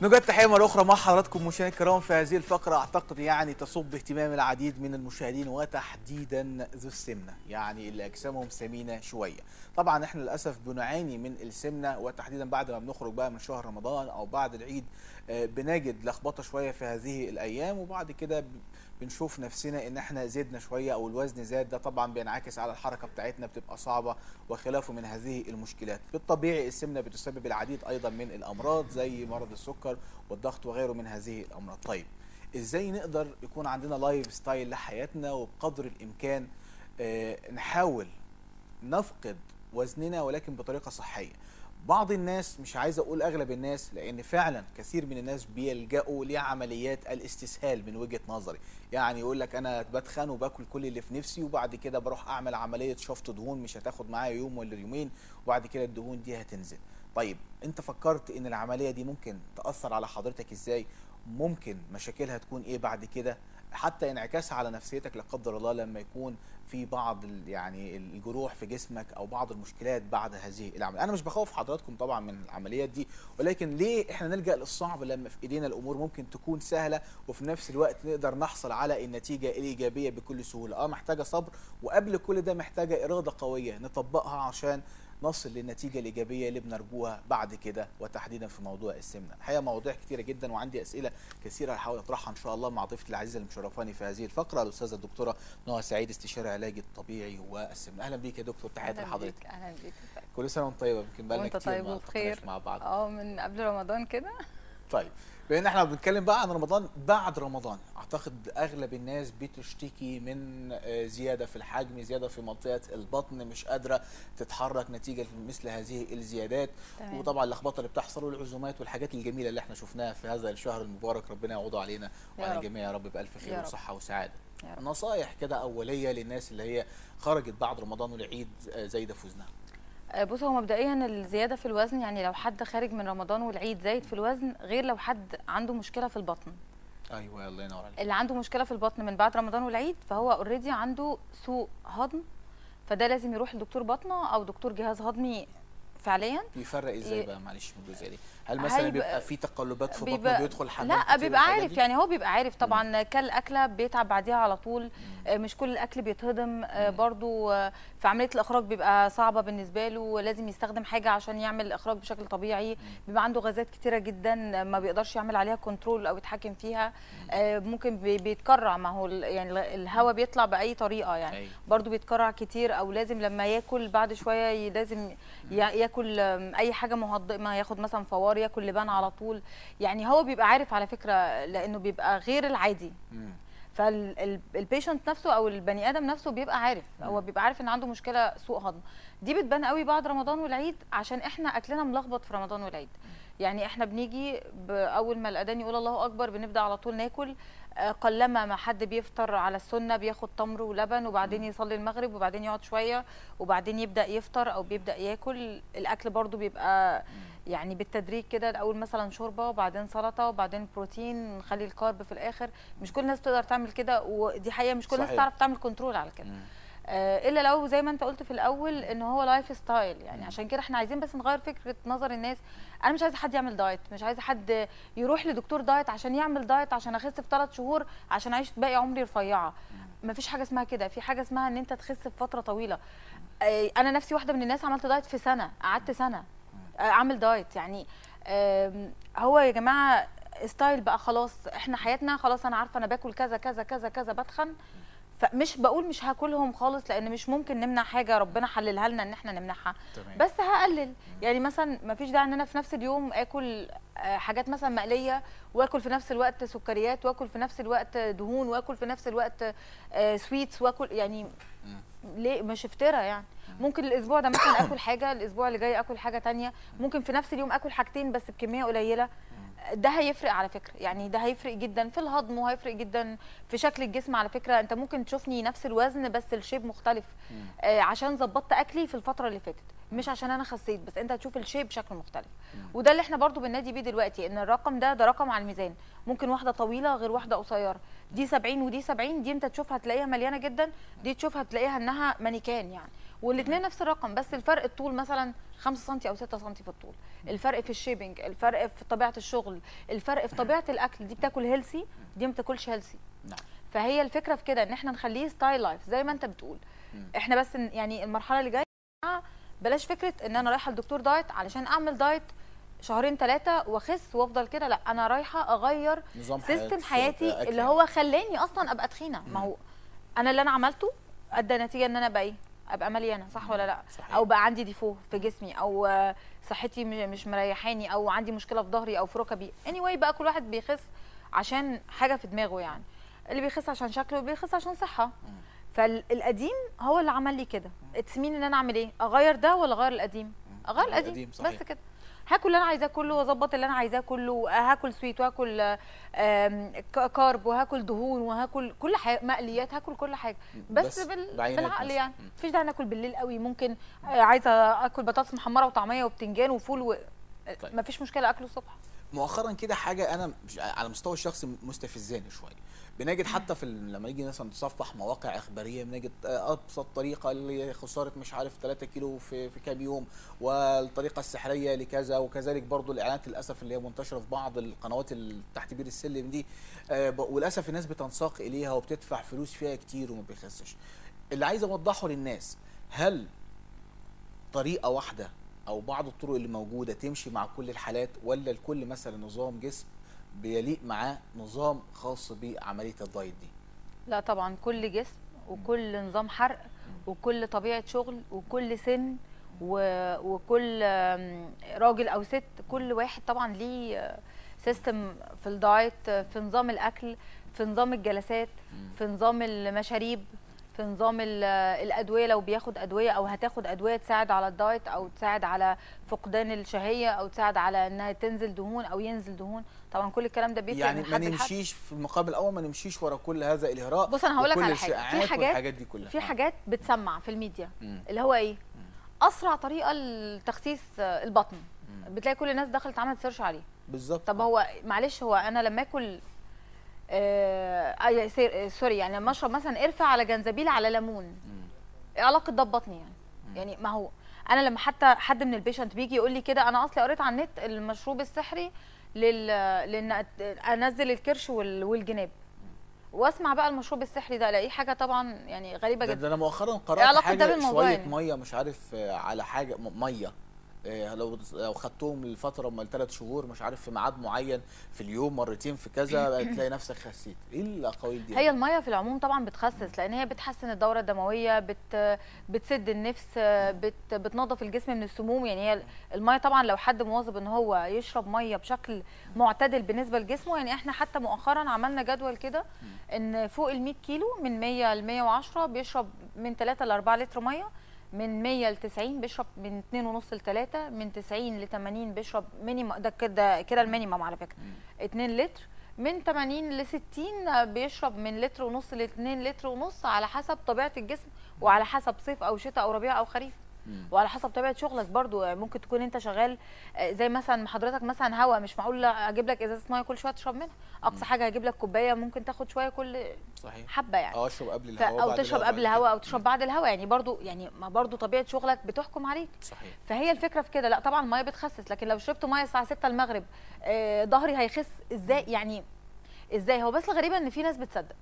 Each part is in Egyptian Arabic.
نوجد تحيه مره اخرى مع حضراتكم مشاهدينا الكرام في هذه الفقره اعتقد يعني تصب اهتمام العديد من المشاهدين وتحديدا ذو السمنه يعني اللي اجسامهم سمينه شويه طبعا احنا للاسف بنعاني من السمنه وتحديدا بعد ما بنخرج بقى من شهر رمضان او بعد العيد آه، بنجد لخبطه شويه في هذه الايام وبعد كده ب- بنشوف نفسنا ان احنا زدنا شويه او الوزن زاد ده طبعا بينعكس على الحركه بتاعتنا بتبقى صعبه وخلافه من هذه المشكلات بالطبيعي السمنه بتسبب العديد ايضا من الامراض زي مرض السكر والضغط وغيره من هذه الامراض طيب ازاي نقدر يكون عندنا لايف ستايل لحياتنا وبقدر الامكان آه، نحاول نفقد وزننا ولكن بطريقه صحيه بعض الناس مش عايز اقول اغلب الناس لان فعلا كثير من الناس بيلجأوا لعمليات الاستسهال من وجهة نظري يعني يقول لك انا بتخن وباكل كل اللي في نفسي وبعد كده بروح اعمل عملية شفط دهون مش هتاخد معايا يوم ولا يومين وبعد كده الدهون دي هتنزل طيب انت فكرت ان العملية دي ممكن تأثر على حضرتك ازاي ممكن مشاكلها تكون ايه بعد كده حتى انعكاسها على نفسيتك لا قدر الله لما يكون في بعض ال- يعني الجروح في جسمك او بعض المشكلات بعد هذه العمليه انا مش بخوف حضراتكم طبعا من العمليات دي ولكن ليه احنا نلجا للصعب لما في ايدينا الامور ممكن تكون سهله وفي نفس الوقت نقدر نحصل على النتيجه الايجابيه بكل سهوله اه محتاجه صبر وقبل كل ده محتاجه اراده قويه نطبقها عشان نصل للنتيجه الايجابيه اللي بنرجوها بعد كده وتحديدا في موضوع السمنه الحقيقه مواضيع كتيره جدا وعندي اسئله كثيره هحاول اطرحها ان شاء الله مع ضيفتي العزيزه اللي مشرفاني في هذه الفقره الاستاذه الدكتوره نهى سعيد استشاري علاج الطبيعي والسمنه اهلا بيك يا دكتور تحياتي أهلاً لحضرتك بيك، اهلا بيك كل سنه وانت طيبه يمكن بقالنا وانت كتير طيب ما وبخير التقيناش مع بعض اه من قبل رمضان كده طيب بما ان احنا بنتكلم بقى عن رمضان بعد رمضان اعتقد اغلب الناس بتشتكي من آه، زياده في الحجم زياده في منطقه البطن مش قادره تتحرك نتيجه مثل هذه الزيادات تمام. وطبعا اللخبطه اللي بتحصل والعزومات والحاجات الجميله اللي احنا شفناها في هذا الشهر المبارك ربنا يعوضه علينا يا وعلى رب. الجميع يا رب بالف خير يا رب. وصحه وسعاده يا رب. نصائح كده اوليه للناس اللي هي خرجت بعد رمضان والعيد آه، زايده في وزنها آه، بص هو مبدئيا الزياده في الوزن يعني لو حد خارج من رمضان والعيد زايد في الوزن غير لو حد عنده مشكله في البطن ايوه الله ينور عليك اللي عنده مشكله في البطن من بعد رمضان والعيد فهو اوريدي عنده سوء هضم فده لازم يروح لدكتور بطنه او دكتور جهاز هضمي فعليا بيفرق ازاي ي- بقى معلش من الجزئيه دي هل مثلا هيبقى- بيبقى في تقلبات في بطنه بيبقى- بيدخل حمام لا كتير بيبقى والحاجات عارف دي؟ يعني هو بيبقى عارف طبعا كل اكله بيتعب بعديها على طول آه، مش كل الاكل بيتهضم آه، برضو آه، في عمليه الاخراج بيبقى صعبه بالنسبه له لازم يستخدم حاجه عشان يعمل الاخراج بشكل طبيعي بيبقى عنده غازات كتيره جدا آه، ما بيقدرش يعمل عليها كنترول او يتحكم فيها آه، ممكن بي- بيتكرع ما هو ال- يعني ال- الهواء بيطلع باي طريقه يعني أيوة. برضو بيتكرع كتير او لازم لما ياكل بعد شويه ي- لازم ي- ياكل آم، اي حاجه مهضمه ياخد مثلا فوار ياكل لبان على طول يعني هو بيبقى عارف على فكره لانه بيبقى غير العادي مم. فالبيشنت نفسه او البني ادم نفسه بيبقى عارف هو بيبقى عارف ان عنده مشكله سوء هضم دي بتبان قوي بعد رمضان والعيد عشان احنا اكلنا ملخبط في رمضان والعيد يعني احنا بنيجي اول ما الاذان يقول الله اكبر بنبدا على طول ناكل آه، قلما ما حد بيفطر على السنه بياخد تمر ولبن وبعدين يصلي المغرب وبعدين يقعد شويه وبعدين يبدا يفطر او بيبدا ياكل الاكل برضو بيبقى يعني بالتدريج كده الاول مثلا شوربه وبعدين سلطه وبعدين بروتين نخلي الكارب في الاخر مش كل الناس تقدر تعمل كده ودي حقيقه مش كل الناس صحيح. تعرف تعمل كنترول على كده مم. آه، الا لو زي ما انت قلت في الاول ان هو لايف ستايل يعني عشان كده احنا عايزين بس نغير فكره نظر الناس انا مش عايزه حد يعمل دايت مش عايزه حد يروح لدكتور دايت عشان يعمل دايت عشان اخس في ثلاث شهور عشان اعيش باقي عمري رفيعه مفيش حاجه اسمها كده في حاجه اسمها ان انت تخس في فتره طويله آه، انا نفسي واحده من الناس عملت دايت في سنه قعدت سنه آه، اعمل دايت يعني آم، هو يا جماعه ستايل بقى خلاص احنا حياتنا خلاص انا عارفه انا باكل كذا كذا كذا كذا بتخن فمش بقول مش هاكلهم خالص لان مش ممكن نمنع حاجه ربنا حللها لنا ان احنا نمنعها تمام. بس هقلل يعني مثلا ما فيش داعي ان انا في نفس اليوم اكل آه، حاجات مثلا مقليه واكل في نفس الوقت سكريات واكل في نفس الوقت دهون واكل في نفس الوقت آه، سويتس واكل يعني ليه مش افترا يعني ممكن الاسبوع ده مثلا اكل حاجه الاسبوع اللي جاي اكل حاجه تانية ممكن في نفس اليوم اكل حاجتين بس بكميه قليله ده هيفرق على فكره يعني ده هيفرق جدا في الهضم وهيفرق جدا في شكل الجسم على فكره انت ممكن تشوفني نفس الوزن بس الشيب مختلف آه عشان ظبطت اكلي في الفتره اللي فاتت مش عشان انا خسيت بس انت هتشوف الشيب بشكل مختلف وده اللي احنا برضو بننادي بيه دلوقتي ان الرقم ده ده رقم على الميزان ممكن واحده طويله غير واحده قصيره دي 70 ودي 70 دي انت تشوفها تلاقيها مليانه جدا دي تشوفها تلاقيها انها مانيكان يعني والاثنين نفس الرقم بس الفرق الطول مثلا 5 سم او 6 سم في الطول الفرق في الشيبنج الفرق في طبيعه الشغل الفرق في طبيعه الاكل دي بتاكل هيلسي دي ما بتاكلش هيلسي نعم فهي الفكره في كده ان احنا نخليه ستايل لايف زي ما انت بتقول احنا بس ن- يعني المرحله اللي جايه بلاش فكره ان انا رايحه لدكتور دايت علشان اعمل دايت شهرين ثلاثه واخس وافضل كده لا انا رايحه اغير نظام سيستم حياة- حياتي أكل اللي يعني. هو خلاني اصلا ابقى تخينه ما هو انا اللي انا عملته ادى نتيجه ان انا بقى ايه ابقى مليانه صح ولا لا صحيح. او بقى عندي ديفو في جسمي او آه، صحتي م- مش مريحاني او عندي مشكله في ظهري او في ركبي anyway بقى كل واحد بيخس عشان حاجه في دماغه يعني اللي بيخس عشان شكله بيخس عشان صحه فالقديم هو اللي عمل لي كده اتسمين ان انا اعمل ايه اغير ده ولا اغير القديم اغير القديم، القديم صحيح. بس كده هاكل اللي انا عايزاه كله واظبط اللي انا عايزاه كله هاكل سويت وهاكل آم، ك- كارب وهاكل دهون وهاكل كل حاجه مقليات هاكل كل حاجه بس, بس بال... بعينات بالعقل مثلاً. يعني مم. مفيش داعي ناكل بالليل قوي ممكن آه، عايزه اكل بطاطس محمره وطعميه وبتنجان وفول و... طيب. مفيش مشكله اكله الصبح مؤخرا كده حاجه انا مش على المستوى الشخصي مستفزاني شويه بنجد حتى في ال- لما نيجي مثلا نتصفح مواقع اخباريه بنجد آه، ابسط طريقه لخساره مش عارف 3 كيلو في في كام يوم والطريقه السحريه لكذا وكذلك برضو الاعلانات للاسف اللي هي منتشره في بعض القنوات اللي تحت بير السلم دي آه، ب- وللاسف الناس بتنساق اليها وبتدفع فلوس فيها كتير وما بيخسش اللي عايز اوضحه للناس هل طريقه واحده او بعض الطرق اللي موجوده تمشي مع كل الحالات ولا الكل مثلا نظام جسم بيليق معاه نظام خاص بعمليه الدايت دي لا طبعا كل جسم وكل نظام حرق وكل طبيعه شغل وكل سن و... وكل آم، راجل او ست كل واحد طبعا ليه سيستم في الدايت في نظام الاكل في نظام الجلسات في نظام المشاريب في نظام ال- الادويه لو بياخد ادويه او هتاخد ادويه تساعد على الدايت او تساعد على فقدان الشهيه او تساعد على انها تنزل دهون او ينزل دهون طبعا كل الكلام ده بيفرق يعني من ما حد لحد نمشيش في المقابل الاول ما نمشيش ورا كل هذا الاهراء بص انا هقول لك وكل على حاجه في الشائعات حاجات والحاجات دي كلها في آه. حاجات بتسمع في الميديا مم. اللي هو ايه اسرع طريقه لتخسيس البطن بتلاقي كل الناس دخلت عملت سيرش عليه بالظبط طب هو معلش هو انا لما اكل آه آه، سير- آه، سوري يعني لما اشرب مثلا قرفه على جنزبيل على ليمون ايه علاقه ده ببطني يعني يعني ما هو انا لما حتى حد من البيشنت بيجي يقول لي كده انا اصلي قريت على النت المشروب السحري لل لان أت- انزل الكرش وال- والجناب واسمع بقى المشروب السحري ده الاقيه حاجه طبعا يعني غريبه ده, جدا ده انا مؤخرا إيه قرات علاقة ده حاجه بالموضوع شويه يعني؟ ميه مش عارف آه، على حاجه م- ميه آه، لو لو خدتهم لفتره من ثلاث شهور مش عارف في ميعاد معين في اليوم مرتين في كذا تلاقي نفسك خسيت ايه الاقاويل دي هي الميه في العموم طبعا بتخسس لان هي بتحسن الدوره الدمويه بت بتسد النفس بت بتنظف الجسم من السموم يعني هي الميه طبعا لو حد مواظب ان هو يشرب ميه بشكل معتدل بالنسبه لجسمه يعني احنا حتى مؤخرا عملنا جدول كده ان فوق ال 100 كيلو من 100 ل 110 بيشرب من 3 ل 4 لتر ميه من 100 ل 90 بيشرب من 2.5 ل 3 من 90 ل 80 بيشرب مينيمم ده كده كده المينيمم على فكره 2 لتر من 80 ل 60 بيشرب من لتر ونص ل 2 لتر ونص على حسب طبيعه الجسم وعلى حسب صيف او شتاء او ربيع او خريف مم. وعلى حسب طبيعه شغلك برضو يعني ممكن تكون انت شغال آه، زي مثلا حضرتك مثلا هوا مش معقول لا اجيب لك ازازه ميه كل شويه تشرب منها اقصى حاجه هجيب لك كوبايه ممكن تاخد شويه كل صحيح حبه يعني اه اشرب قبل ف- الهواء او بعد تشرب الهواء قبل بعد الهواء كده. او تشرب بعد الهواء يعني برضو يعني ما برضو طبيعه شغلك بتحكم عليك صحيح فهي الفكره في كده لا طبعا الميه بتخسس لكن لو شربت ميه الساعه 6 المغرب آه، ظهري هيخس ازاي يعني ازاي هو بس الغريبه ان في ناس بتصدق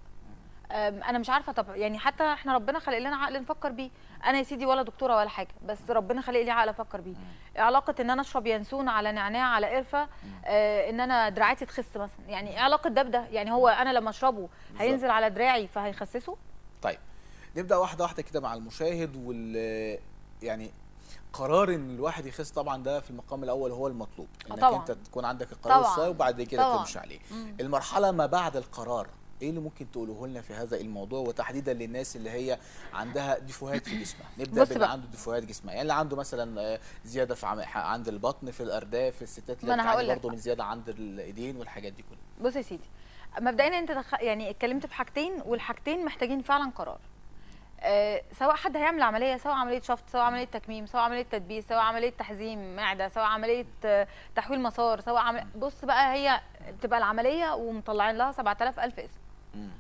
آم، انا مش عارفه طب يعني حتى احنا ربنا خلق لنا عقل نفكر بيه انا يا سيدي ولا دكتوره ولا حاجه بس ربنا خلق لي عقل افكر بيه إيه علاقه ان انا اشرب ينسون على نعناع على قرفه آه ان انا دراعاتي تخس مثلا يعني ايه علاقه ده بده يعني هو انا لما اشربه هينزل على دراعي فهيخسسه طيب نبدا واحده واحده كده مع المشاهد وال يعني قرار ان الواحد يخس طبعا ده في المقام الاول هو المطلوب آه انك طبعاً. انت تكون عندك القرار طبعاً. الصحيح وبعد كده طبعاً. تمشي عليه مم. المرحله ما بعد القرار ايه اللي ممكن تقوله لنا في هذا الموضوع وتحديدا للناس اللي هي عندها ديفوهات في جسمها نبدا بص باللي بقى. عنده ديفوهات جسمها يعني اللي عنده مثلا آه، زياده في عم- عند البطن في الارداف في الستات اللي ما أنا بتعاني هقول لك برضه بقى. من زياده عند الايدين والحاجات دي كلها بص يا سيدي مبدئيا انت دخ... يعني اتكلمت في حاجتين والحاجتين محتاجين فعلا قرار آه، سواء حد هيعمل عمليه سواء عمليه شفط سواء عمليه تكميم سواء عمليه تدبيس سواء عمليه تحزيم معده سواء عمليه آه، تحويل مسار سواء عمل... بص بقى هي بتبقى العمليه ومطلعين لها 7000 الف اسم مم.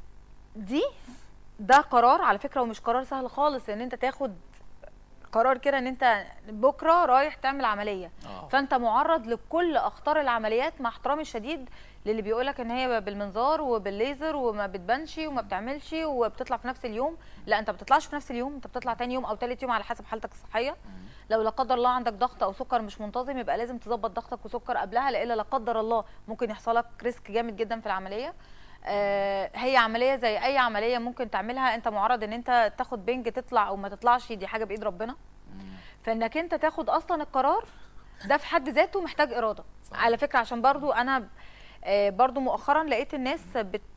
دي ده قرار على فكره ومش قرار سهل خالص ان انت تاخد قرار كده ان انت بكره رايح تعمل عمليه اه فانت معرض لكل اخطار العمليات مع احترامي الشديد للي بيقولك ان هي بالمنظار وبالليزر وما بتبانش وما بتعملش وبتطلع في نفس اليوم لا انت ما بتطلعش في نفس اليوم انت بتطلع تاني يوم او تالت يوم على حسب حالتك الصحيه لو لا قدر الله عندك ضغط او سكر مش منتظم يبقى لازم تظبط ضغطك وسكر قبلها لإلا لا قدر الله ممكن يحصلك ريسك جامد جدا في العمليه آه، هي عمليه زي اي عمليه ممكن تعملها انت معرض ان انت تاخد بنج تطلع او ما تطلعش دي حاجه بايد ربنا فانك انت تاخد اصلا القرار ده في حد ذاته محتاج اراده صح. على فكره عشان برضو انا آه، برضو مؤخرا لقيت الناس بت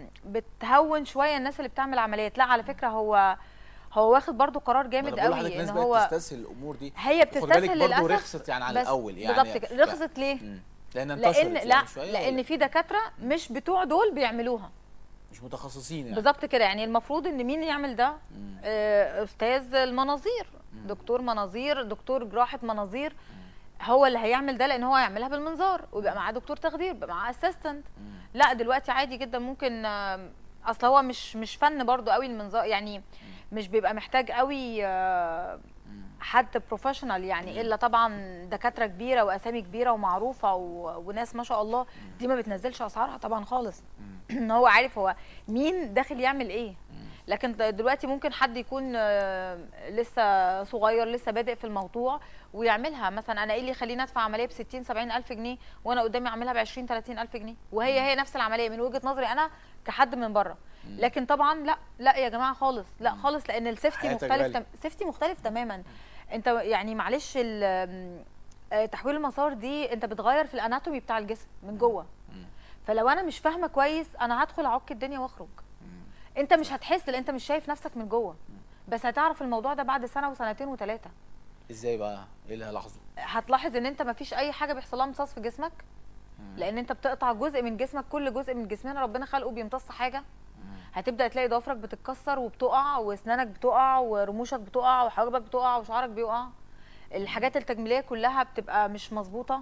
بتهون شويه الناس اللي بتعمل عمليات لا على فكره هو هو واخد برضو قرار جامد أنا بقول قوي لحضرتك ان الناس هو بقت تستسهل الامور دي هي خد بالك بتستسهل برضه للاسف رخصت يعني على بس الاول يعني بالظبط كده رخصت ليه مم. لان انتشرت لان يعني لا شوية لان ولا- في دكاتره مش بتوع دول بيعملوها مش متخصصين يعني بالظبط كده يعني المفروض ان مين يعمل ده مم. آه، استاذ المناظير دكتور مناظير دكتور جراحه مناظير هو اللي هيعمل ده لان هو هيعملها بالمنظار ويبقى معاه دكتور تخدير يبقى معاه اسيستنت مم. لا دلوقتي عادي جدا ممكن آه، اصل هو مش مش فن برضو قوي المنظار يعني مش بيبقى محتاج قوي آه، حد بروفيشنال يعني الا طبعا دكاتره كبيره واسامي كبيره ومعروفه و... وناس ما شاء الله دي ما بتنزلش اسعارها طبعا خالص ان هو عارف هو مين داخل يعمل ايه لكن د- دلوقتي ممكن حد يكون آه، لسه صغير لسه بادئ في الموضوع ويعملها مثلا انا ايه اللي يخليني ادفع عمليه ب 60 70 الف جنيه وانا قدامي اعملها ب 20 30 الف جنيه وهي هي نفس العمليه من وجهه نظري انا كحد من بره لكن طبعا لا لا يا جماعه خالص لا خالص لان السيفتي حياتك مختلف غالية. تم... سيفتي مختلف تماما انت يعني معلش ال- آم، آه، تحويل المسار دي انت بتغير في الاناتومي بتاع الجسم من جوه فلو انا مش فاهمه كويس انا هدخل اعك الدنيا واخرج انت مش هتحس لان انت مش شايف نفسك من جوه بس هتعرف الموضوع ده بعد سنه وسنتين وثلاثه ازاي بقى ايه اللي هلاحظه هتلاحظ ان انت مفيش اي حاجه بيحصل لها امتصاص في جسمك لان انت بتقطع جزء من جسمك كل جزء من جسمنا ربنا خلقه بيمتص حاجه هتبدا تلاقي ضوافرك بتتكسر وبتقع واسنانك بتقع ورموشك بتقع وحواجبك بتقع وشعرك بيقع الحاجات التجميليه كلها بتبقى مش مظبوطه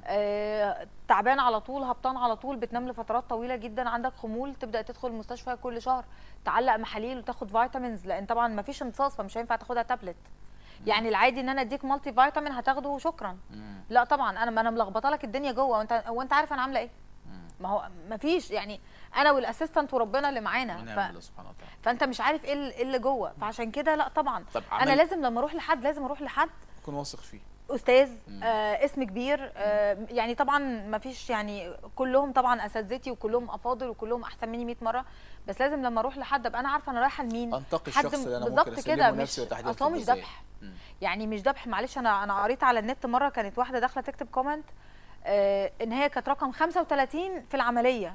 آه، تعبان على طول هبطان على طول بتنام لفترات طويله جدا عندك خمول تبدا تدخل المستشفى كل شهر تعلق محاليل وتاخد فيتامينز لان طبعا ما فيش امتصاص فمش هينفع تاخدها تابلت يعني العادي ان انا اديك مالتي فيتامين هتاخده وشكرا لا طبعا انا ما انا ملخبطه لك الدنيا جوه وانت هو انت عارف انا عامله ايه ما هو ما فيش يعني انا والاسيستنت وربنا اللي معانا ونعم ف... الله سبحانه وتعالى فانت مش عارف ايه اللي- إيه اللي جوه فعشان كده لا طبعا طب انا عمل- لازم لما اروح لحد لازم اروح لحد تكون واثق فيه استاذ آه اسم كبير آه يعني طبعا ما فيش يعني كلهم طبعا اساتذتي وكلهم افاضل وكلهم احسن مني 100 مره بس لازم لما اروح لحد ابقى انا عارفه انا رايحه لمين انتقي حد الشخص اللي انا بالظبط ممكن كده اسلمه نفسي مش وتحديد اصل هو مش الطب ذبح إزاي. يعني مش ذبح معلش انا انا قريت على النت مره كانت واحده داخله تكتب كومنت آه ان هي كانت رقم 35 في العمليه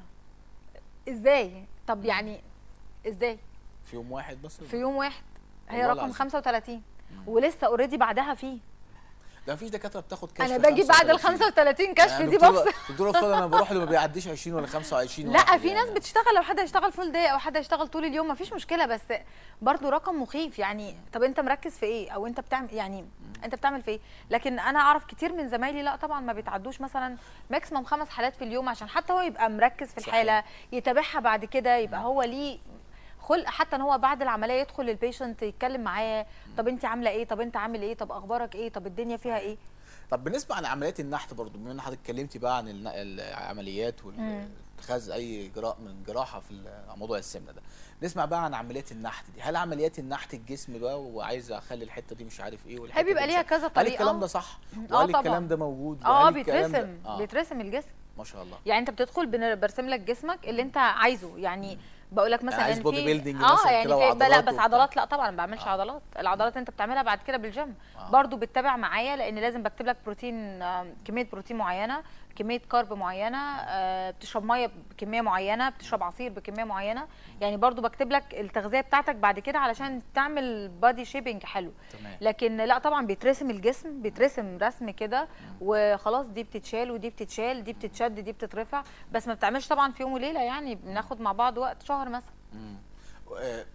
ازاي طب يعني ازاي في يوم واحد بس في يوم واحد هي والله رقم العظيم. 35 ولسه اوريدي بعدها فيه ده مفيش دكاتره بتاخد كشف انا باجي بعد ال 35 كشف يعني دي دكتور- بفصل دكتور اطفال انا بروح له ما بيعديش 20 ولا 25 لا واحد في ناس يعني. بتشتغل لو حد هيشتغل فول داي او حد هيشتغل طول اليوم مفيش مشكله بس برضو رقم مخيف يعني طب انت مركز في ايه او انت بتعمل يعني انت بتعمل في ايه لكن انا اعرف كتير من زمايلي لا طبعا ما بيتعدوش مثلا ماكسيموم خمس حالات في اليوم عشان حتى هو يبقى مركز في صحيح. الحاله يتابعها بعد كده يبقى هو ليه خلق حتى ان هو بعد العمليه يدخل للبيشنت يتكلم معاه طب انت عامله ايه طب انت عامل ايه طب اخبارك ايه طب الدنيا فيها ايه طب بالنسبه عن عمليات النحت برضو بما ان حضرتك اتكلمتي بقى عن الن- العمليات واتخاذ اي اجراء من جراحه في ال- موضوع السمنه ده نسمع بقى عن عمليات النحت دي هل عمليات النحت الجسم بقى وعايز اخلي الحته دي مش عارف ايه والحته هي بيبقى دي مش ليها عارف- كذا هل طريقة. الكلام ده صح آه وهل طبعا. الكلام ده موجود اه وهل الكلام ده- بيترسم آه. بيترسم الجسم ما شاء الله يعني انت بتدخل بن- برسم لك جسمك اللي انت عايزه يعني بقول لك مثلا عايز إن بودي في- بيلدينج اه مثلا يعني كده في لا وعضلات بس وبتاع. عضلات لا طبعا ما بعملش آه. عضلات العضلات انت بتعملها بعد كده بالجيم آه. برضو بتتابع معايا لان لازم بكتب لك بروتين آم، كميه بروتين معينه كميه كارب معينه آه، بتشرب ميه بكميه معينه بتشرب عصير بكميه معينه يعني برضو بكتب لك التغذيه بتاعتك بعد كده علشان تعمل بادي شيبنج حلو تمام لكن لا طبعا بيترسم الجسم بيترسم رسم كده وخلاص دي بتتشال ودي بتتشال دي بتتشد دي بتترفع بس ما بتعملش طبعا في يوم وليله يعني بناخد مع بعض وقت شهر مثلا مم. آه،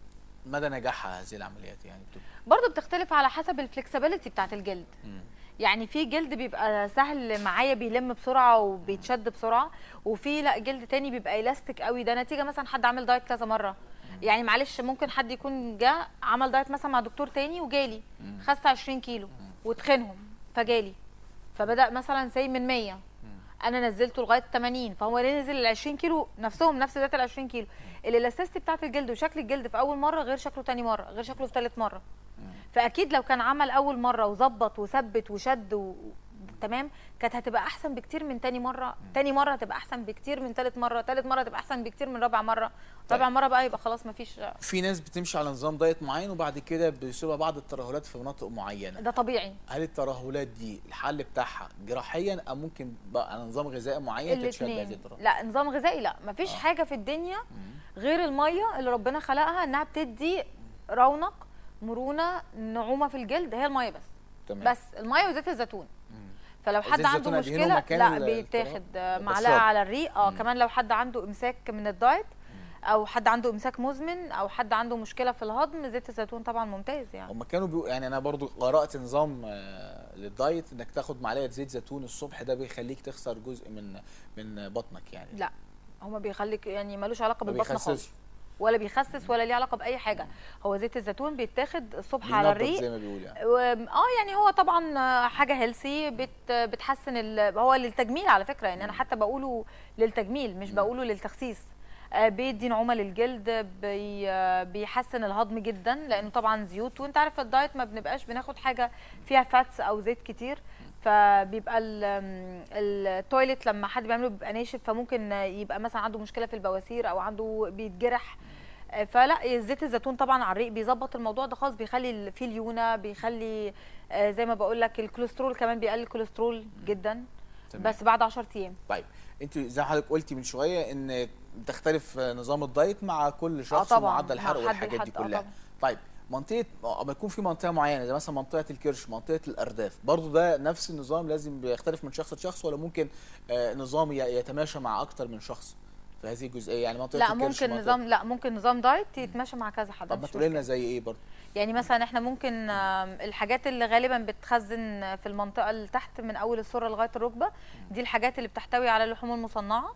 مدى نجاحها هذه العمليات يعني بتبقى برضه بتختلف على حسب الفلكسبيليتي بتاعت الجلد مم. يعني في جلد بيبقى سهل معايا بيلم بسرعه وبيتشد بسرعه وفي لا جلد تاني بيبقى الاستيك قوي ده نتيجه مثلا حد عامل دايت كذا مره يعني معلش ممكن حد يكون جه عمل دايت مثلا مع دكتور تاني وجالي خس 20 كيلو وتخنهم فجالي فبدا مثلا سي من 100 انا نزلته لغايه 80 فهو ليه نزل ال 20 كيلو نفسهم نفس ذات ال 20 كيلو الالاستيستي بتاعت الجلد وشكل الجلد في اول مره غير شكله تاني مره غير شكله في ثالث مره فاكيد لو كان عمل اول مره وظبط وثبت وشد و... تمام كانت هتبقى احسن بكتير من تاني مره تاني مره هتبقى احسن بكتير من تالت مره تالت مره هتبقى احسن بكتير من رابع مره طيب. رابع مره بقى يبقى خلاص مفيش في ناس بتمشي على نظام دايت معين وبعد كده بيصيبها بعض الترهلات في مناطق معينه ده طبيعي هل الترهلات دي الحل بتاعها جراحيا او ممكن بقى على نظام غذائي معين تتشال بهذه الاثنين الترهلات لا نظام غذائي لا مفيش آه. حاجه في الدنيا غير الميه اللي ربنا خلقها انها بتدي رونق مرونه نعومه في الجلد هي الميه بس تمام بس الميه وزيت الزيتون مم. فلو زيت حد عنده الزيتون أدهنه مشكله مكان لا ال- بيتاخد آه، بشرب. معلقه على الريق اه مم. كمان لو حد عنده امساك من الدايت او حد عنده امساك مزمن او حد عنده مشكله في الهضم زيت الزيتون طبعا ممتاز يعني هم كانوا بيقولوا يعني انا برضو قرات نظام آه، للدايت انك تاخد معلقه زيت زيتون الصبح ده بيخليك تخسر جزء من من بطنك يعني لا هما بيخليك يعني ملوش علاقه ما بالبطن بيخسسش. خالص ولا بيخسس ولا ليه علاقه باي حاجه هو زيت الزيتون بيتاخد الصبح على بينضف الريق زي ما بيقول يعني و- اه يعني هو طبعا آه، حاجه هيلسي بت بتحسن ال... هو للتجميل على فكره يعني انا حتى بقوله للتجميل مش بقوله للتخسيس آه، بيدي نعومه للجلد بي آه، بيحسن الهضم جدا لانه طبعا زيوت وانت عارف في الدايت ما بنبقاش بناخد حاجه فيها فاتس او زيت كتير فبيبقى ال- آم، التويلت لما حد بيعمله بيبقى ناشف فممكن يبقى مثلا عنده مشكله في البواسير او عنده بيتجرح آه، فلا زيت الزيتون طبعا على الريق بيظبط الموضوع ده خالص بيخلي ال- فيه ليونه بيخلي آه، زي ما بقول لك الكوليسترول كمان بيقلل الكوليسترول جدا تمام. بس بعد 10 ايام طيب انت زي ما حضرتك قلتي من شويه ان بتختلف نظام الدايت مع كل شخص طبعاً، ومعدل مع الحرق حد والحاجات دي لحد، آه كلها طبعاً. طيب منطقه اما يكون في منطقه معينه زي مثلا منطقه الكرش منطقه الارداف برضو ده نفس النظام لازم بيختلف من شخص لشخص ولا ممكن آه نظام ي- يتماشى مع اكتر من شخص في هذه الجزئيه يعني منطقه لا الكرش ممكن منطقة- نظام لا ممكن نظام دايت يتماشى مع كذا حد طب ما مش تقولي لنا مشكلة. زي ايه برضو يعني مثلا احنا ممكن آم، الحاجات اللي غالبا بتخزن في المنطقه اللي تحت من اول السره لغايه الركبه دي الحاجات اللي بتحتوي على اللحوم المصنعه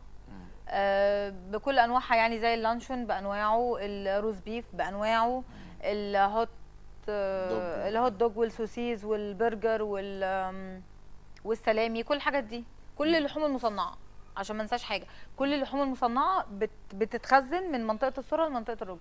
آه، بكل انواعها يعني زي اللانشون بانواعه الروز بيف بانواعه الهوت آه، دوج. الهوت دوج والسوسيز والبرجر وال آم، والسلامي كل الحاجات دي كل اللحوم المصنعه عشان ما ننساش حاجه كل اللحوم المصنعه بت بتتخزن من منطقه السره لمنطقه الركبه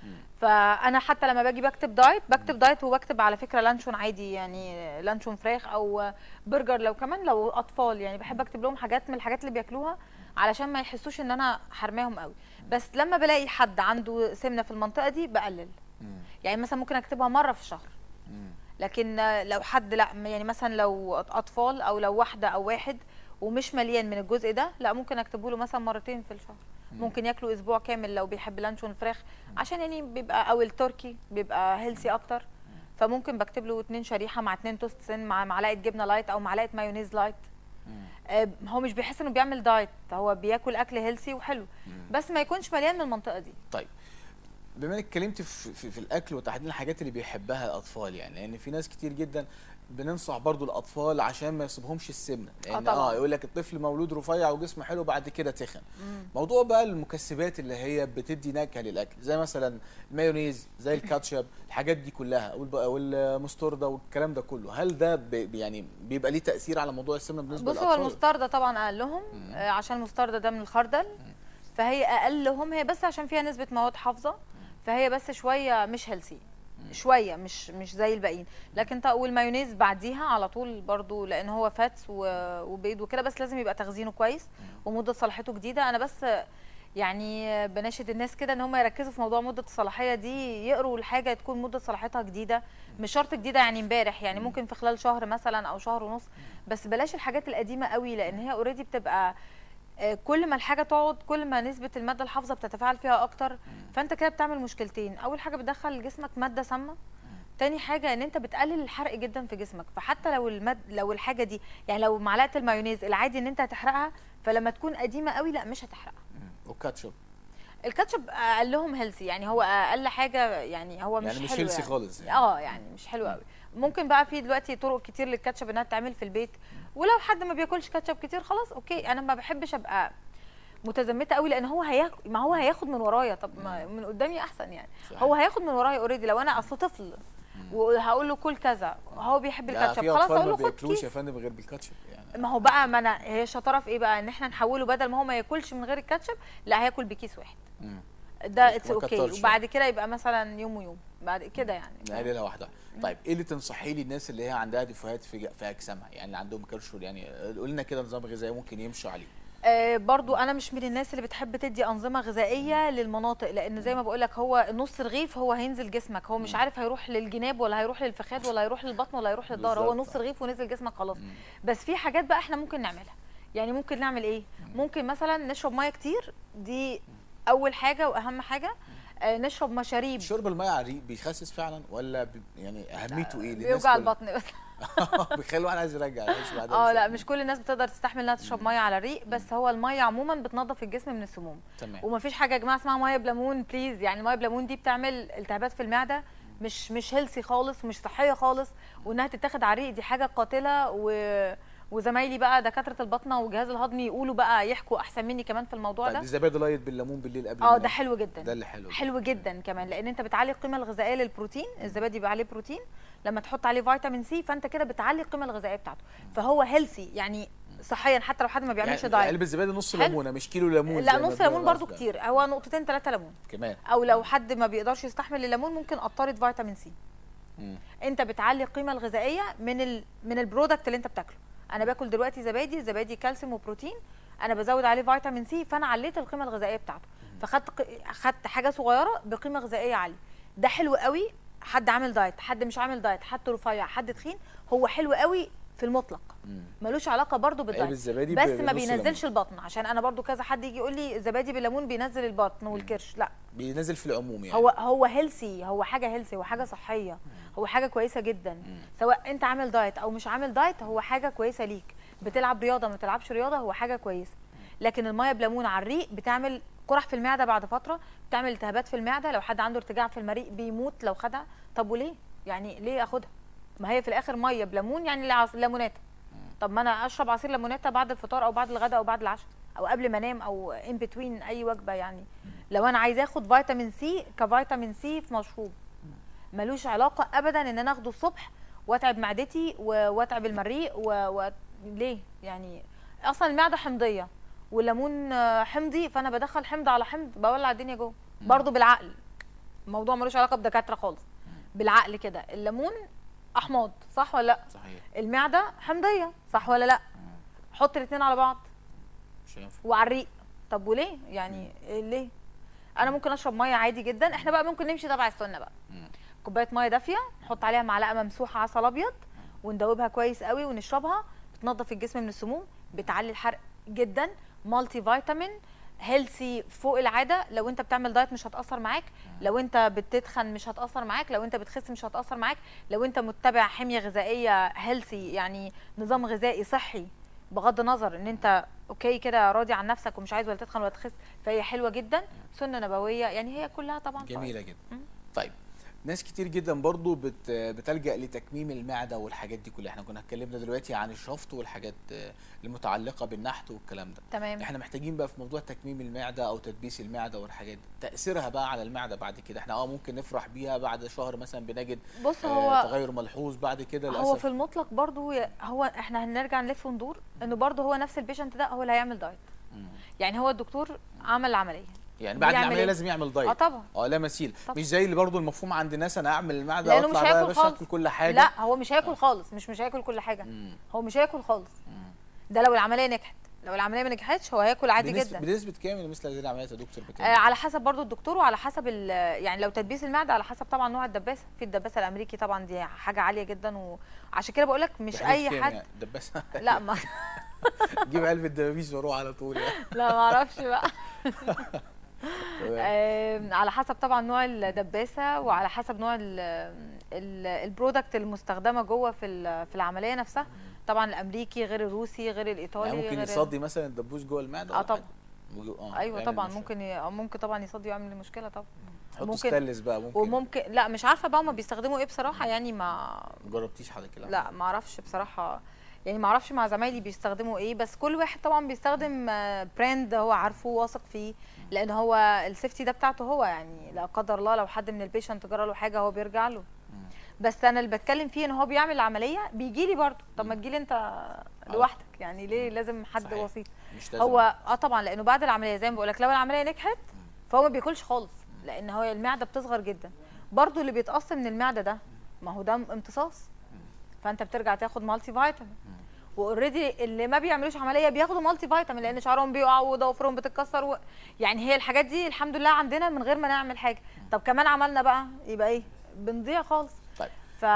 فانا حتى لما باجي بكتب دايت بكتب دايت وبكتب على فكره لانشون عادي يعني لانشون فراخ او برجر لو كمان لو اطفال يعني بحب اكتب لهم حاجات من الحاجات اللي بياكلوها علشان ما يحسوش ان انا حرماهم قوي بس لما بلاقي حد عنده سمنه في المنطقه دي بقلل مم. يعني مثلا ممكن اكتبها مره في الشهر مم. لكن لو حد لا يعني مثلا لو اطفال او لو واحده او واحد ومش مليان من الجزء ده لا ممكن اكتبه له مثلا مرتين في الشهر ممكن ياكلوا اسبوع كامل لو بيحب لانشون فراخ عشان يعني بيبقى او التركي بيبقى هيلسي اكتر فممكن بكتب له اتنين شريحه مع اتنين توست سن مع معلقه جبنه لايت او معلقه مايونيز لايت آه، هو مش بيحس انه بيعمل دايت هو بياكل اكل هيلسي وحلو بس ما يكونش مليان من المنطقه دي طيب بما انك اتكلمت في, في, في الاكل وتحديدا الحاجات اللي بيحبها الاطفال يعني لان في ناس كتير جدا بننصح برضو الاطفال عشان ما يصيبهمش السمنه لان طبعاً. اه يقول لك الطفل مولود رفيع وجسمه حلو بعد كده تخن موضوع بقى المكسبات اللي هي بتدي نكهه للاكل زي مثلا المايونيز زي الكاتشب الحاجات دي كلها والب- والمستردة والكلام ده كله هل ده بي يعني بيبقى ليه تاثير على موضوع السمنه بالنسبه بص هو للاطفال المستردة طبعا اقلهم آه، عشان المستردة ده من الخردل فهي اقلهم هي بس عشان فيها نسبة مواد حافظة فهي بس شوية مش هيلسي شوية مش مش زي الباقيين لكن طا- والمايونيز بعديها على طول برضو لان هو فاتس و- وبيض وكده بس لازم يبقى تخزينه كويس ومدة صلاحيته جديدة انا بس يعني بناشد الناس كده ان هم يركزوا في موضوع مده الصلاحيه دي يقروا الحاجه تكون مده صلاحيتها جديده مش شرط جديده يعني امبارح يعني ممكن في خلال شهر مثلا او شهر ونص بس بلاش الحاجات القديمه قوي لان هي اوريدي بتبقى آه، كل ما الحاجه تقعد كل ما نسبه الماده الحافظه بتتفاعل فيها اكتر فانت كده بتعمل مشكلتين اول حاجه بتدخل جسمك ماده سامه تاني حاجه ان انت بتقلل الحرق جدا في جسمك فحتى لو المد لو الحاجه دي يعني لو معلقه المايونيز العادي ان انت هتحرقها فلما تكون قديمه قوي لا مش هتحرقها والكاتشب الكاتشب اقلهم هيلثي يعني هو اقل حاجه يعني هو مش يعني مش حلو هيلثي يعني. خالص يعني. اه يعني مش حلو قوي ممكن بقى في دلوقتي طرق كتير للكاتشب انها تتعمل في البيت ولو حد ما بياكلش كاتشب كتير خلاص اوكي انا ما بحبش ابقى متزمته قوي لان هو هياخد ما هو هياخد من ورايا طب ما من قدامي احسن يعني صحيح. هو هياخد من ورايا اوريدي لو انا اصل طفل وهقول له كل كذا هو بيحب لا الكاتشب في خلاص اطفال اقول ما له خد بياكلوش كيس يا فندم غير بالكاتشب يعني ما هو بقى ما انا هي الشطاره في ايه بقى ان احنا نحوله بدل ما هو ما ياكلش من غير الكاتشب لا هياكل بكيس واحد مم. ده اتس ما اوكي كترش وبعد كده يبقى مثلا يوم ويوم بعد كده يعني نقللها واحده طيب ايه اللي تنصحي لي الناس اللي هي عندها ديفوهات في في اجسامها يعني اللي عندهم كرشول يعني قول لنا كده نظام غذائي ممكن يمشوا عليه آه برضو انا مش من الناس اللي بتحب تدي انظمه غذائيه للمناطق لان زي ما بقول لك هو نص رغيف هو هينزل جسمك هو مش عارف هيروح للجناب ولا هيروح للفخاد ولا هيروح للبطن ولا هيروح للظهر هو بالظبط. نص رغيف ونزل جسمك خلاص بس في حاجات بقى احنا ممكن نعملها يعني ممكن نعمل ايه ممكن مثلا نشرب ميه كتير دي اول حاجه واهم حاجه آه نشرب مشاريب شرب الميه على الريق بيخسس فعلا ولا بي يعني اهميته ايه للناس بيوجع كلها؟ البطن بس بيخلي الواحد عايز يرجع يعيش بعدها اه بشوية. لا مش كل الناس بتقدر تستحمل انها تشرب ميه على الريق بس هو الميه عموما بتنظف الجسم من السموم تمام ومفيش حاجه يا جماعه اسمها ميه بليمون بليز يعني الميه بليمون دي بتعمل التهابات في المعده مش مش هيلثي خالص ومش صحيه خالص وانها تتاخد على الريق دي حاجه قاتله و وزمايلي بقى دكاتره البطنه والجهاز الهضمي يقولوا بقى يحكوا احسن مني كمان في الموضوع طيب ده دي زبادي لايت بالليمون بالليل قبل اه النوم. ده حلو جدا ده اللي حلو حلو جدا كمان لان انت بتعلي القيمه الغذائيه للبروتين الزبادي بيبقى عليه بروتين لما تحط عليه فيتامين سي فانت كده بتعلي القيمه الغذائيه بتاعته فهو هيلثي يعني صحيا حتى لو حد ما بيعملش يعني دايت علبه زبادي نص حلو. ليمونه مش كيلو ليمون لا زي ما نص ليمون بنقول برضو أصلاً. كتير هو نقطتين ثلاثه ليمون كمان او لو حد ما بيقدرش يستحمل الليمون ممكن قطره فيتامين سي مم. انت بتعلي القيمه الغذائيه من ال... من البرودكت اللي انت بتاكله انا باكل دلوقتي زبادي زبادي كالسيوم وبروتين انا بزود عليه فيتامين سي فانا عليت القيمه الغذائيه بتاعته فخدت ق... خدت حاجه صغيره بقيمه غذائيه عاليه ده حلو قوي حد عامل دايت حد مش عامل دايت حد رفيع حد تخين هو حلو قوي في المطلق مم. ملوش علاقه برضو علبه بالدايت الزبادي بس بنص ما ليمون. بينزلش البطن عشان انا برضو كذا حد يجي يقول لي الزبادي بالليمون بينزل البطن والكرش لا بينزل في العموم يعني هو هو هيلسي هو حاجه هيلسي هو حاجه صحيه هو حاجه كويسه جدا سواء انت عامل دايت او مش عامل دايت هو حاجه كويسه ليك بتلعب رياضه ما تلعبش رياضه هو حاجه كويسه لكن الميه بليمون على الريق بتعمل قرح في المعده بعد فتره بتعمل التهابات في المعده لو حد عنده ارتجاع في المريء بيموت لو خدها طب وليه يعني ليه اخدها ما هي في الاخر ميه بليمون يعني العص- ليموناته طب ما انا اشرب عصير ليموناته بعد الفطار او بعد الغداء او بعد العشاء او قبل ما انام او ان بتوين اي وجبه يعني لو انا عايزه اخد فيتامين سي كفيتامين سي في مشروب ملوش علاقه ابدا ان انا اخده الصبح واتعب معدتي و- واتعب المريء و... و... ليه يعني اصلا المعده حمضيه والليمون آه، حمضي فانا بدخل حمض على حمض بولع الدنيا جوه برضه بالعقل الموضوع ملوش علاقه بدكاتره خالص بالعقل كده الليمون احماض صح ولا لا صحيح المعده حمضيه صح ولا لا حط الاثنين على بعض مش هينفع وعلى الريق طب وليه يعني إيه ليه انا ممكن اشرب ميه عادي جدا احنا بقى ممكن نمشي تبع السنه بقى مم. كوبايه ميه دافيه نحط عليها معلقه ممسوحه عسل ابيض وندوبها كويس قوي ونشربها بتنظف الجسم من السموم بتعلي الحرق جدا مالتي فيتامين هيلثي فوق العاده لو انت بتعمل دايت مش هتاثر معاك لو انت بتتخن مش هتاثر معاك لو انت بتخس مش هتاثر معاك لو انت متبع حميه غذائيه هيلثي يعني نظام غذائي صحي بغض النظر ان انت اوكي كده راضي عن نفسك ومش عايز ولا تتخن ولا تخس فهي حلوه جدا سنه نبويه يعني هي كلها طبعا فوائد. جميله جدا مم. طيب ناس كتير جدا برضو بت بتلجأ لتكميم المعدة والحاجات دي كلها احنا كنا اتكلمنا دلوقتي عن الشفط والحاجات آه، المتعلقة بالنحت والكلام ده تمام احنا محتاجين بقى في موضوع تكميم المعدة او تدبيس المعدة والحاجات دي تأثيرها بقى على المعدة بعد كده احنا اه ممكن نفرح بيها بعد شهر مثلا بنجد بص آه، هو تغير ملحوظ بعد كده هو للأسف في المطلق برضو ي- هو احنا هنرجع نلف وندور انه برضو هو نفس البيشنت ده هو اللي هيعمل دايت مم. يعني هو الدكتور عمل العمليه يعني بعد بيعمل العملية إيه؟ لازم يعمل دايت اه طبعا اه لا مثيل طبعا. مش زي اللي برضو المفهوم عند الناس انا اعمل المعدة لانه واطلع مش بقى يا هياكل باشا خالص اكل كل حاجة لا هو مش هياكل خالص مش مش هياكل كل حاجه مم. هو مش هياكل خالص مم. ده لو العمليه نجحت لو العمليه ما نجحتش هو هياكل عادي بنسبة, جدا بنسبة كام مثل هذه العمليات يا دكتور بكام؟ آه على حسب برضو الدكتور وعلى حسب ال- يعني لو تدبيس المعده على حسب طبعا نوع الدباسه في الدباسه الامريكي طبعا دي حاجه عاليه جدا وعشان كده بقول لك مش بحدود اي كام حد يعني؟ دباسة لا ما جيب علبة دبابيس واروح على طول يعني لا ما اعرفش بقى تمام. آم، على حسب طبعا نوع الدباسه وعلى حسب نوع ال- ال- البرودكت المستخدمه جوه في ال- في العمليه نفسها طبعا الامريكي غير الروسي غير الايطالي يعني ممكن غير يصدي مثلا الدبوس جوه المعدة اه ولا طبعا حاجة؟ وج- آه، ايوه يعمل طبعا مشكلة. ممكن ي... ممكن طبعا يصدي ويعمل لي مشكله طبعا حطوا ممكن- ستانلس بقى ممكن وممكن لا مش عارفه بقى هما بيستخدموا ايه بصراحه يعني ما جربتيش حضرتك لا لا ما اعرفش بصراحه يعني ما اعرفش مع زمايلي بيستخدموا ايه بس كل واحد طبعا بيستخدم آه، براند هو عارفه واثق فيه لان هو السيفتي ده بتاعته هو يعني لا قدر الله لو حد من البيشنت جرى له حاجه هو بيرجع له بس انا اللي بتكلم فيه ان هو بيعمل العمليه بيجي لي برضه طب ما تجي لي انت لوحدك يعني ليه لازم حد صحيح. وسيط مش لازم هو اه طبعا لانه بعد العمليه زي ما بقول لك لو العمليه نجحت فهو ما بياكلش خالص لان هو المعده بتصغر جدا برضو اللي بيتقص من المعده ده ما هو ده امتصاص فانت بترجع تاخد مالتي فيتامين واوريدي اللي ما بيعملوش عمليه بياخدوا مالتي فيتامين لان شعرهم بيقع وضوافرهم بتتكسر و... يعني هي الحاجات دي الحمد لله عندنا من غير ما نعمل حاجه طب كمان عملنا بقى يبقى ايه بنضيع خالص طيب ف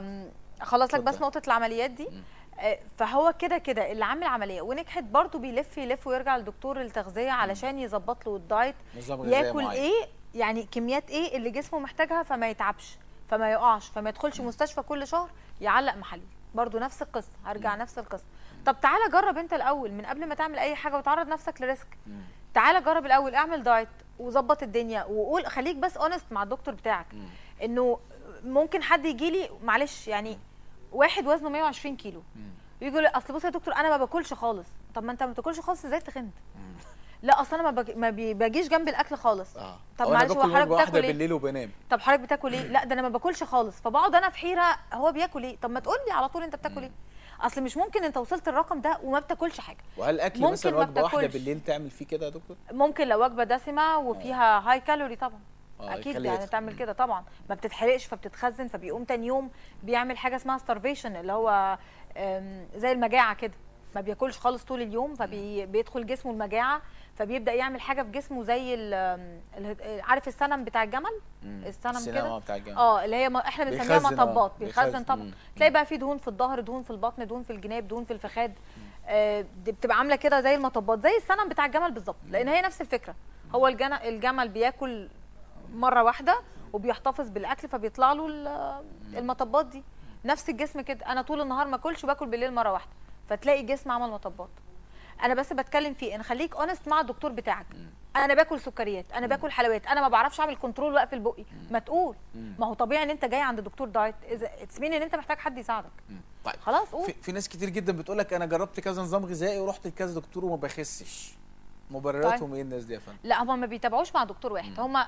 خلص لك بس اتفضل. نقطه العمليات دي آه، فهو كده كده اللي عامل عمليه ونجحت برضه بيلف يلف ويرجع لدكتور التغذيه علشان يظبط له الدايت نظام غذائي ياكل معين. ايه يعني كميات ايه اللي جسمه محتاجها فما يتعبش فما يقعش فما يدخلش مستشفى كل شهر يعلق محلي برضه نفس القصه هرجع نفس القصه طب تعالى جرب انت الاول من قبل ما تعمل اي حاجه وتعرض نفسك لريسك تعالى جرب الاول اعمل دايت وظبط الدنيا وقول خليك بس اونست مع الدكتور بتاعك انه ممكن حد يجي لي معلش يعني واحد وزنه 120 كيلو يجي يقول لي اصل بص يا دكتور انا ما باكلش خالص طب ما انت ما بتاكلش خالص ازاي تخنت لا اصل انا ما, بج... ما بي- باجيش جنب الاكل خالص اه طب أو أنا معلش هو باكل حضرتك وجبة واحده بتاكل ايه بالليل وبنام طب حضرتك بتاكل ايه لا ده انا ما باكلش خالص فبقعد انا في حيره هو بياكل ايه طب ما تقول لي على طول انت بتاكل ايه اصل مش ممكن انت وصلت الرقم ده وما بتاكلش حاجه وهل اكل ممكن مثلا ما وجبه واحده بتاكلش. بالليل تعمل فيه كده يا دكتور؟ ممكن لو وجبه دسمه وفيها هاي كالوري طبعا آه، اكيد يخلي يعني يدخل. تعمل كده طبعا ما بتتحرقش فبتتخزن فبيقوم تاني يوم بيعمل حاجه اسمها starvation اللي هو آم، زي المجاعه كده ما بياكلش خالص طول اليوم فبيدخل جسمه المجاعه فبيبدا يعمل حاجه في جسمه زي ال- ال- عارف السنم بتاع الجمل السنم السينما كده بتاع الجامعه اه اللي هي ما احنا بنسميها بيخزن، آه، مطبات بيخزن، بيخزن طبعا مم. تلاقي بقى في دهون في الظهر دهون في البطن دهون في الجناب دهون في الفخاد آه دي بتبقى عامله كده زي المطبات زي السنم بتاع الجمل بالظبط لان هي نفس الفكره هو الجن- الجمل بياكل مره واحده وبيحتفظ بالاكل فبيطلع له ال- المطبات دي نفس الجسم كده انا طول النهار ما اكلش باكل بالليل مره واحده فتلاقي الجسم عمل مطبات انا بس بتكلم فيه ان خليك اونست مع الدكتور بتاعك انا باكل سكريات انا باكل حلويات انا ما بعرفش اعمل كنترول واقفل بقي ما تقول ما هو طبيعي ان انت جاي عند دكتور دايت اذا اتس مين ان انت محتاج حد يساعدك مم. طيب خلاص قول في, في ناس كتير جدا بتقول لك انا جربت كذا نظام غذائي ورحت لكذا دكتور وما بخسش مبرراتهم ايه الناس دي يا فندم؟ لا هما ما بيتابعوش مع دكتور واحد هما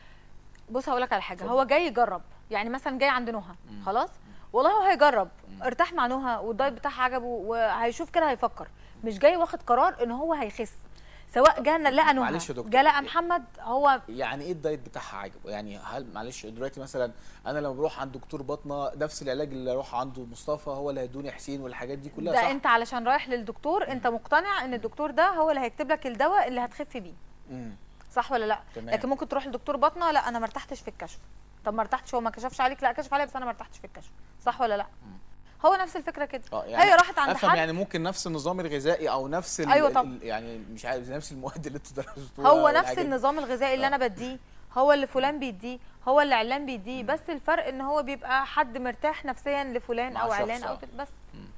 بص هقول لك على حاجه هو جاي يجرب يعني مثلا جاي عند نهى خلاص والله هو هيجرب ارتاح مع نهى والدايت بتاعها عجبه وهيشوف كده هيفكر مش جاي واخد قرار ان هو هيخس سواء جانا لقى نهى معلش يا دكتور. جه لقى محمد هو يعني ايه الدايت بتاعها عاجبه؟ يعني هل معلش دلوقتي مثلا انا لما بروح عند دكتور بطنه نفس العلاج اللي اروح عنده مصطفى هو اللي هيدوني حسين والحاجات دي كلها ده صح؟ انت علشان رايح للدكتور انت مقتنع ان الدكتور ده هو اللي هيكتب لك الدواء اللي هتخف بيه مم. صح ولا لا تمام. لكن ممكن تروح لدكتور بطنه لا انا ما ارتحتش في الكشف طب ما ارتحتش هو ما كشفش عليك لا كشف عليا بس انا ما ارتحتش في الكشف صح ولا لا هو نفس الفكره كده اه يعني هي راحت عند افهم حد يعني ممكن نفس النظام الغذائي او نفس ال أيوة طبعا. ال- يعني مش عارف نفس المواد اللي انتوا درستوها هو نفس والحاجات دي. النظام الغذائي اللي آه. انا بديه هو اللي فلان بيديه هو اللي علان بيديه بس الفرق ان هو بيبقى حد مرتاح نفسيا لفلان مع او شخص، علان او آه. كده بس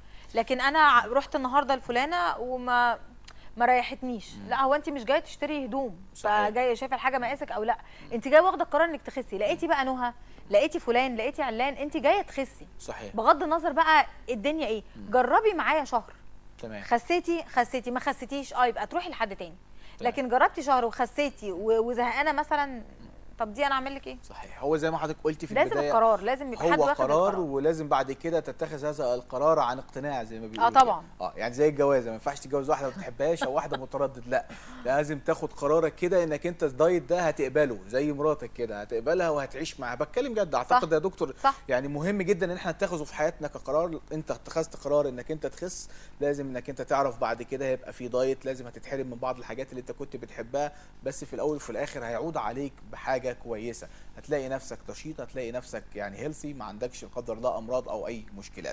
لكن انا ع- رحت النهارده لفلانه وما ما ريحتنيش لا هو انت مش جايه تشتري هدوم صحيح. فجايه شايفه الحاجه مقاسك او لا انت جايه واخده القرار انك تخسي لقيتي بقى نهى لقيتي فلان لقيتي علان انت جايه تخسي صحيح بغض النظر بقى الدنيا ايه جربي معايا شهر تمام خسيتي خسيتي ما خسيتيش اه يبقى تروحي لحد تاني تمام. لكن جربتي شهر وخسيتي و- وزهقانه مثلا طب دي انا اعمل لك ايه صحيح هو زي ما حضرتك قلتي في لازم البدايه القرار لازم يبقى حد هو واخد قرار القرار ولازم بعد كده تتخذ هذا القرار عن اقتناع زي ما بيقولوا طبعا. كده. اه يعني زي الجواز ما ينفعش تتجوز واحده ما بتحبهاش او واحده متردد لا لازم تاخد قرارك كده انك انت الدايت ده هتقبله زي مراتك كده هتقبلها وهتعيش معاها بتكلم جد اعتقد صح. يا دكتور صح. يعني مهم جدا ان احنا نتخذه في حياتنا كقرار انت اتخذت قرار انك انت تخس لازم انك انت تعرف بعد كده هيبقى في دايت لازم هتتحرم من بعض الحاجات اللي انت كنت بتحبها بس في الاول وفي الاخر هيعود عليك بحاجه كويسه هتلاقي نفسك نشيط هتلاقي نفسك يعني هيلثي ما عندكش لا قدر الله امراض او اي مشكلات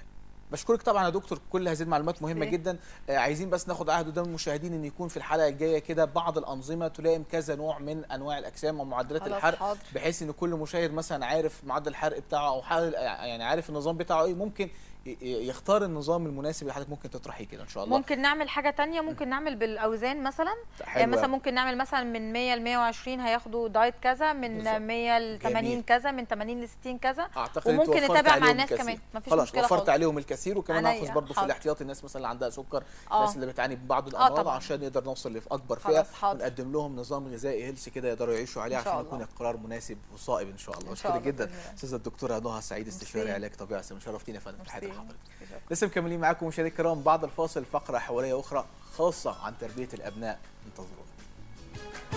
بشكرك طبعا يا دكتور كل هذه المعلومات مهمه إيه؟ جدا آه عايزين بس ناخد عهد قدام المشاهدين ان يكون في الحلقه الجايه كده بعض الانظمه تلائم كذا نوع من انواع الاجسام ومعدلات خلاص، الحرق حاضر. بحيث ان كل مشاهد مثلا عارف معدل الحرق بتاعه او حال يعني عارف النظام بتاعه ايه ممكن ي- ي- يختار النظام المناسب اللي حضرتك ممكن تطرحيه كده ان شاء الله ممكن نعمل حاجه تانية ممكن نعمل بالاوزان مثلا حلو يعني مثلا أوي. ممكن نعمل مثلا من 100 ل 120 هياخدوا دايت كذا من بالظبط. 100 ل 80 جميل. كذا من 80 ل 60 كذا اعتقد إنت وممكن وفرت نتابع مع عليهم الناس الكثير. كمان مفيش خلاص مشكله وفرت خالص عليهم الكثير وكمان عينيا، هحفظ برضه في حاضر. الاحتياطي الناس مثلا اللي عندها سكر آه. الناس اللي بتعاني ببعض آه الامراض طبعاً. عشان نقدر نوصل لاكبر فئه خلاص، حاضر. ونقدم لهم نظام غذائي هيلثي كده يقدروا يعيشوا عليه إن شاء عشان الله. يكون القرار مناسب وصائب ان شاء الله إن شاء اشكرك الله جدا بإذن الله. استاذه الدكتوره نهى سعيد استشاري ميرسي. علاج طبيعي شرفتينا يا فندم في الحياه ميرسي. حضرتك شكراً. لسه مكملين معاكم مشاهدينا الكرام بعد الفاصل فقره حواريه اخرى خاصه عن تربيه الابناء انتظرونا